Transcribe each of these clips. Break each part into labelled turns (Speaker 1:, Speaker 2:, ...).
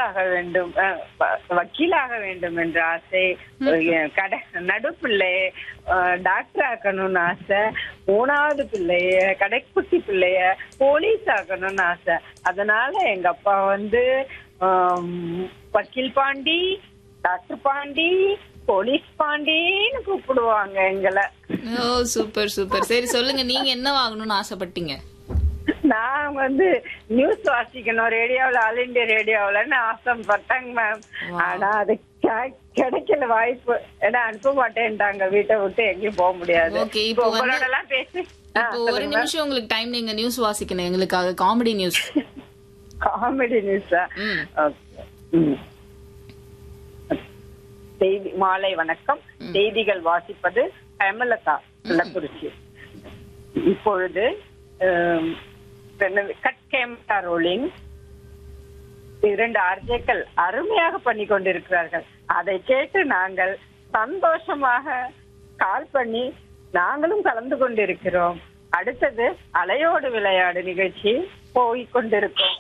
Speaker 1: போலீஸாக வேண்டும் அஹ், வ- வக்கீலாக வேண்டும் என்ற ஆசை அஹ், கடை நடுப்பிள்ளை அஹ், டாக்டர் ஆக்கணும்னு ஆசை மூணாவது பிள்ளைய கடைக்குட்டி பிள்ளைய போலீஸ் ஆக்கணும்னு ஆசை அதனால எங்க அப்பா வந்து ஆம், வக்கீல் பாண்டி டாக்டர் பாண்டி போலீஸ் பாண்டின்னு கூப்பிடுவாங்க எங்களை
Speaker 2: ஓ சூப்பர் சூப்பர் சரி சொல்லுங்க நீங்க என்ன வாங்கணும்னு ஆசைப்பட்டீங்க
Speaker 1: நான் வந்து நியூஸ் வாசிக்கணும் ரேடியோவில் ஆல் இண்டியா ரேடியோவில்னு ஆசைப்பட்டேங்க மேம் ஆனா அது கெ- கிடைக்கல வாய்ப்பு ஏன்னா அனுப்ப மாட்டேன்ட்டாங்க வீட்டை விட்டு எங்கேயும் போக முடியாது
Speaker 2: Okay,
Speaker 1: இப்போ
Speaker 2: இப்போ வந்து-
Speaker 1: உங்களோட எல்லாம் பேசி ஆ,
Speaker 2: இப்போ ஒரு
Speaker 1: சொல்லுங்க
Speaker 2: நிமிஷம் உங்களுக்கு டைம் நீங்க நியூஸ் வாசிக்கணும் எங்களுக்காக காமெடி நியூஸ்
Speaker 1: காமெடி நியூஸா
Speaker 2: ம்.
Speaker 1: ஓகே ம். செய்தி மாலை வணக்கம் செய்திகள் வாசிப்பது ஹேமலதா கள்ளக்குறிச்சி இப்பொழுது ஆம், என்னது, கட் கேமரா ரோலிங் இரண்டு ஆர்ஜேக்கள் அருமையாக பண்ணி கொண்டிருக்கிறார்கள் அதை கேட்டு நாங்கள் சந்தோஷமாக கால் பண்ணி நாங்களும் கலந்து கொண்டிருக்கிறோம் அடுத்தது அலையோடு விளையாடு நிகழ்ச்சி போய் கொண்டிருக்கோம்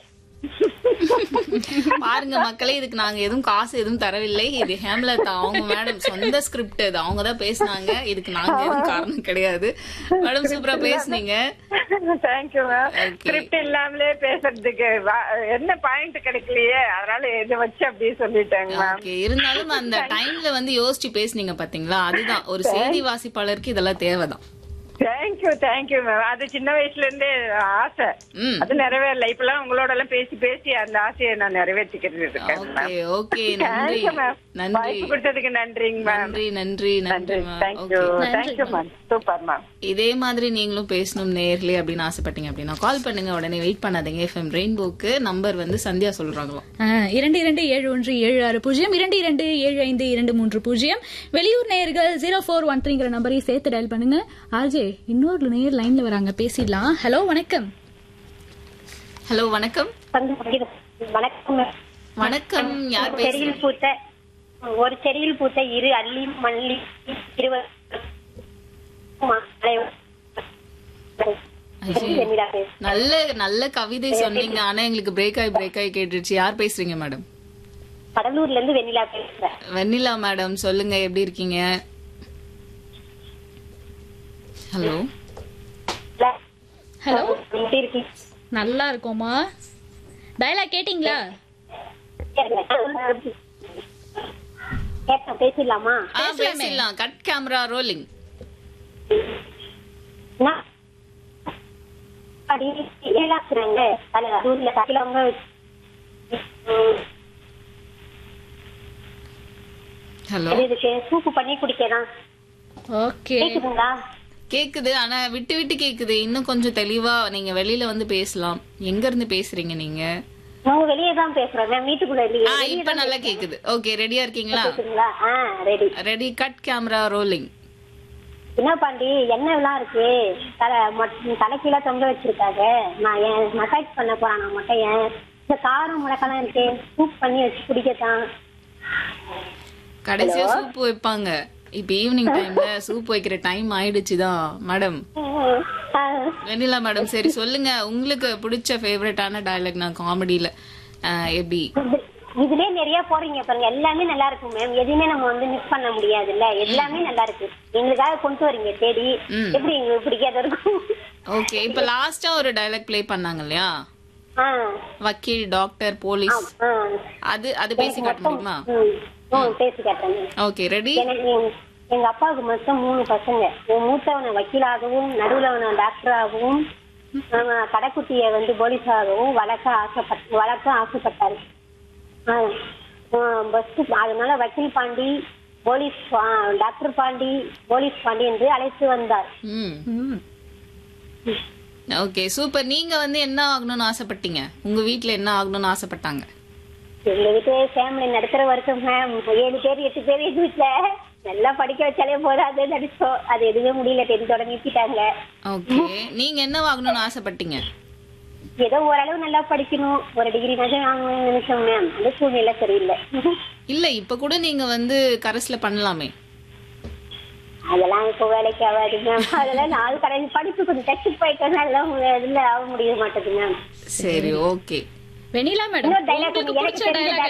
Speaker 2: பாருங்க மக்களே இதுக்கு நாங்க எதுவும் காசு எதுவும் தரவில்லை இது ஹேம்லதா அவங்க மேடம் சொந்த ஸ்கிரிப்ட் இது அவங்க தான் பேசுனாங்க இதுக்கு நாங்க எதுவும் காரணம் கிடையாது மேடம் சூப்பரா பேசுனீங்க
Speaker 1: தேங்க்யூ மேம்
Speaker 2: Okay.
Speaker 1: ஸ்கிரிப்ட் இல்லாமலே பேசுறதுக்கு வா- என்ன பாயிண்ட் கிடைக்கலையே அதனால இதை வச்சு அப்படியே சொல்லிட்டேங்க மேம்
Speaker 2: ஓகே இருந்தாலும் அந்த டைம்ல வந்து யோசிச்சு பேசுனீங்க பாத்தீங்களா அதுதான் ஒரு செய்தி வாசிப்பாளருக்கு இதெல்லாம் தேவைதான்
Speaker 1: தேங்க்யூ தேங்க்யூ மேம் அது சின்ன வயசுல இருந்தே ஆசை
Speaker 2: ம்
Speaker 1: அது நிறைவேறல இப்பெல்லாம் உங்களோட எல்லாம் பேசி பேசி அந்த ஆசையை நான் நிறைவேற்றிக்கிறது இருக்கேன்
Speaker 2: ஓகே ஓகே நன்றி
Speaker 1: தேங்க்யூ மேம்
Speaker 2: நன்றி
Speaker 1: வாய்ப்பு கொடுத்ததுக்கு நன்றிங்க மேம்
Speaker 2: நன்றி நன்றி நன்றி
Speaker 1: நன்றி
Speaker 2: ma'am
Speaker 1: thank you
Speaker 2: okay
Speaker 1: thank you ma'am super ma'am
Speaker 2: இதே மாதிரி நீங்களும் பேசணும் நேர்லயே அப்படின்னு ஆசைப்பட்டீங்க அப்படின்னா கால் பண்ணுங்க உடனே வெயிட் பண்ணாதீங்க எஃப்எம் ரெயின்போக்கு நம்பர் வந்து சந்தியா சொல்றாங்களாம்
Speaker 3: ஆ, இரண்டு இரண்டு ஏழு ஒன்று ஏழு ஆறு பூஜ்ஜியம் இரண்டு இரண்டு ஏழு ஐந்து இரண்டு மூன்று பூஜ்ஜியம் வெளியூர் நேயர்கள் ஜீரோ ஃபோர் ஒன் த்ரீங்கிற நம்பரையும் சேர்த்து டயல் பண்ணுங்க ஆர்ஜே இன்னொரு நேயர் லைன்ல வராங்க பேசிடலாம் ஹலோ வணக்கம்
Speaker 2: ஹலோ வணக்கம்
Speaker 4: வணக்கம்
Speaker 2: வணக்கம் யார் பேசுறீங்க
Speaker 4: செடியில் பூத்த ஒரு செடியில் பூத்த இரு அள்ளி மல்லி இருவர் மலை-
Speaker 2: ஐயோ.
Speaker 4: வெண்ணிலா பேசு.
Speaker 2: நல்ல நல்ல கவிதை சொன்னீங்க ஆனா எங்களுக்கு பிரேக் ஆகி பிரேக் ஆகி கேட்டுருச்சு யார் பேசுறீங்க மேடம்
Speaker 4: கடலூர்ல இருந்து வெண்ணிலா பேசுறேன்
Speaker 2: வெண்ணிலா மேடம் சொல்லுங்க எப்படி இருக்கீங்க ஹலோ
Speaker 3: ஹலோ
Speaker 4: எப்படி இருக்கீங்க
Speaker 3: நல்லா இருக்கோமா டயலாக் கேட்டிங்களா
Speaker 4: கேட்டேன் பேசிடலாமா
Speaker 2: ஆ பேசிடலாம் கட் கேமரா ரோலிங்
Speaker 4: நான் அடி ஏழாக்குறாங்க ஊர்ல கட்டிலவங்க
Speaker 2: ஹலோ
Speaker 4: சூப்பு பண்ணி குடிக்கலாம்
Speaker 3: ஓகே
Speaker 4: கேக்குதுங்களா
Speaker 2: கேக்குது ஆனா விட்டு விட்டு கேக்குது இன்னும் கொஞ்சம் தெளிவா நீங்க வெளியில வந்து பேசலாம் எங்க இருந்து பேசுறீங்க நீங்க
Speaker 4: நாங்க வெளியே தான் பேசுறோம் மேம் வீட்டுக்குள்ள இல்லையே
Speaker 2: ஆ
Speaker 4: வெளியே
Speaker 2: இப்ப
Speaker 4: தான்
Speaker 2: நல்லா கேக்குது ஓகே ரெடியா இருக்கீங்களா
Speaker 4: கேக்குதுங்களா ஆ ready
Speaker 2: ready cut camera rolling
Speaker 4: என்ன பாண்டி எண்ணெய் எல்லாம் இருக்கு தலை மொட்- தலைக்கீழ தொங்க வச்சிருக்காங்க நான் ஏன் மசாஜ் பண்ண போறேன் நான் மட்டும் ஏன் இந்த காரம் முடக்கெல்லாம் இருக்கு சூப் பண்ணி வச்சு குடிக்கத்தான்
Speaker 2: கடைசியா சூப் வைப்பாங்க இப்ப ஈவினிங் டைம்ல சூப் வைக்கிற டைம் ஆயிடுச்சுதான் மேடம்
Speaker 4: ஆ,
Speaker 2: வெண்ணிலா மேடம் சரி சொல்லுங்க உங்களுக்கு பிடிச்ச ஃபேவரட்டான டயலாக் நான் காமெடியில எப்படி
Speaker 4: இது- இதுலயே நிறைய போறீங்க பாருங்க எல்லாமே நல்லா இருக்கும் மேம் எதுவுமே நம்ம வந்து மிஸ் பண்ண முடியாது இல்ல எல்லாமே நல்லா இருக்கு எங்களுக்காக கொண்டு வரீங்க தேடி
Speaker 2: ம்.
Speaker 4: எப்படி எங்களுக்கு பிடிக்காத இருக்கும்
Speaker 2: ஓகே இப்ப லாஸ்டா ஒரு டயலாக் ப்ளே பண்ணாங்க இல்லையா
Speaker 4: ஆ,
Speaker 2: வக்கீல் டாக்டர் போலீஸ்
Speaker 4: ஆ.
Speaker 2: அது அது பேசி காட்ட முடியுமா
Speaker 4: ம், ம், பேசி காட்டுறேன்
Speaker 2: ஓகே ரெடி
Speaker 4: எனக்கு எங்க- எங்க அப்பாவுக்கு மொத்தம் மூணு பசங்க என் மூத்தவனை வக்கீலாகவும் நடுவுலவனை டாக்டராகவும் ஆஹ், கடைக்குட்டிய வந்து போலீஸாகவும் வளர்க்க ஆசைப்பட் வளர்க்க ஆசைப்பட்டாரு பஸ் அதனால வக்கீல் பாண்டி போலீஸ் பா- டாக்டர் பாண்டி போலீஸ் பாண்டி என்று அழைத்து வந்தார்
Speaker 2: ம் ஓகே சூப்பர் நீங்க வந்து என்ன ஆகணும்னு ஆசைப்பட்டீங்க உங்க வீட்ல என்ன ஆகணும்னு ஆசைப்பட்டாங்க
Speaker 4: எங்க வீட்டு ஃபேமிலி நடத்துற வரைக்கும் மேம் ஏழு பேர் எட்டு பேர் எங்க வீட்டுல நல்லா படிக்க வச்சாலே போதாது நடிச்சோம் அது எதுவுமே முடியல டென்த்தோட நிறுத்திட்டாங்க
Speaker 2: ஓகே நீங்க என்ன ஆகணும்னு ஆசைப்பட்டீங்க
Speaker 4: ஏதோ ஓரளவு நல்லா படிக்கணும் ஒரு டிகிரி நஜம் வாங்கணும்னு நினைச்சோம் மேம் அந்த சூழ்நிலை சரியில்லை
Speaker 2: இல்ல இப்ப கூட நீங்க வந்து கரஸ்ல பண்ணலாமே
Speaker 4: அதெல்லாம் இப்போ வேலைக்கு ஆகாது மேம் அதெல்லாம் நாலு கடைசி படிப்பு கொஞ்சம் டச்சு போயிட்டனால இதுல ஆக முடிய மாட்டேது மேம்
Speaker 2: சரி ஓகே
Speaker 3: வெண்ணிலா மேடம்
Speaker 4: இன்னொரு dialogue
Speaker 3: உங்களுக்கு
Speaker 4: எனக்கு
Speaker 3: பிடிச்ச
Speaker 4: தெரிஞ்ச
Speaker 3: டயலாக்